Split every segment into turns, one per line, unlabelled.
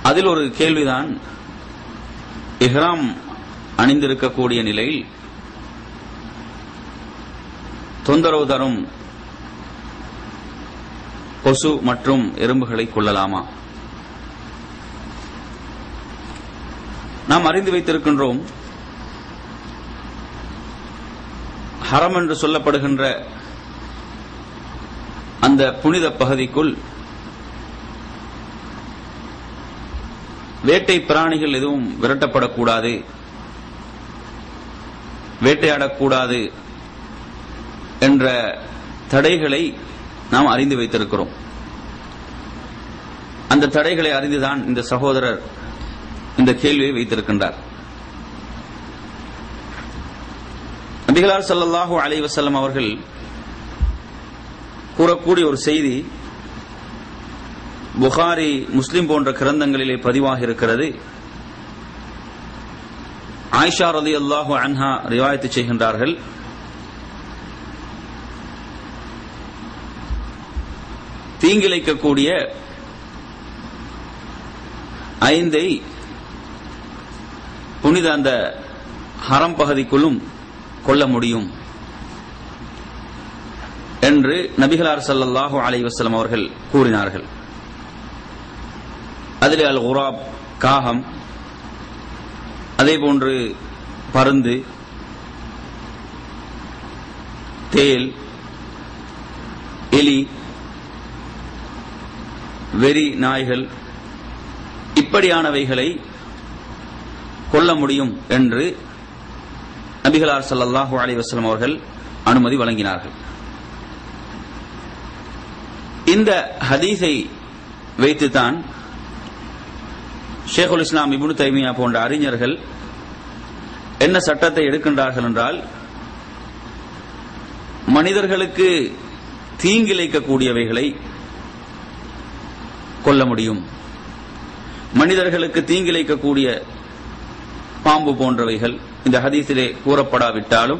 அதில் ஒரு கேள்விதான் இஹ்ராம் அணிந்திருக்கக்கூடிய நிலையில் தொந்தரவு தரும் கொசு மற்றும் எறும்புகளை கொள்ளலாமா நாம் அறிந்து வைத்திருக்கின்றோம் ஹரம் என்று சொல்லப்படுகின்ற அந்த புனித பகுதிக்குள் வேட்டை பிராணிகள் எதுவும் விரட்டப்படக்கூடாது வேட்டையாடக்கூடாது என்ற தடைகளை நாம் அறிந்து வைத்திருக்கிறோம் அந்த தடைகளை அறிந்துதான் இந்த சகோதரர் இந்த கேள்வியை வைத்திருக்கின்றார் நபிகளார் ஸல்லல்லாஹு அலைஹி வஸல்லம் அவர்கள் கூறக்கூடிய ஒரு செய்தி புகாரி முஸ்லிம் போன்ற கிரந்தங்களிலே பதிவாக இருக்கிறது ஆயிஷா ரலியல்லாஹு அன்ஹா ரிவாயத்து செய்கின்றார்கள் தீங்கிழைக்கக்கூடிய ஐந்தை புனித அந்த ஹரம் பகுதிக்குள்ளும் கொள்ள முடியும் என்று நபிகளார் ஸல்லல்லாஹு அலைஹி வஸல்லம் அவர்கள் கூறினார்கள் அதில் அல் குராப் காகம் அதேபோன்று பருந்து தேல் எலி வெறி நாய்கள் இப்படியானவைகளை கொல்ல முடியும் என்று நபிகளார் ஸல்லல்லாஹு அலைஹி வஸல்லம் அவர்கள் அனுமதி வழங்கினார்கள் இந்த ஹதீஸை வைத்துத்தான் ஷேகுல் இஸ்லாம் இப்னு தைமியா போன்ற அறிஞர்கள் என்ன சட்டத்தை எடுக்கின்றார்கள் என்றால் மனிதர்களுக்கு தீங்கிழைக்கக்கூடியவைகளை கொல்ல முடியும் மனிதர்களுக்கு தீங்கிழைக்கக்கூடிய பாம்பு போன்றவைகள் இந்த ஹதீஸிலே கூறப்படாவிட்டாலும்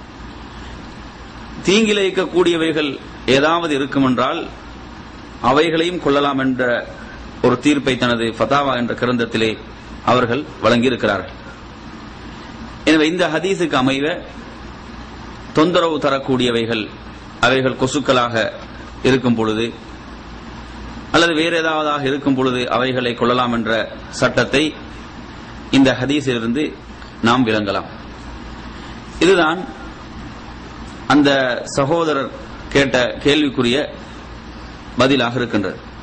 தீங்கிழைக்கக்கூடியவைகள் ஏதாவது இருக்குமென்றால் அவைகளையும் கொள்ளலாம் என்ற ஒரு தீர்ப்பை தனது ஃபதாவா என்ற கிரந்தத்திலே அவர்கள் வழங்கியிருக்கிறார்கள் எனவே இந்த ஹதீஸுக்கு அமைவ தொந்தரவு தரக்கூடியவைகள் அவைகள் கொசுக்களாக இருக்கும் பொழுது அல்லது வேறு ஏதாவதாக இருக்கும் பொழுது அவைகளை கொள்ளலாம் என்ற சட்டத்தை இந்த ஹதீஸிலிருந்து நாம் விளங்கலாம் இதுதான் அந்த சகோதரர் கேட்ட கேள்விக்குரிய பதிலாக இருக்கின்றது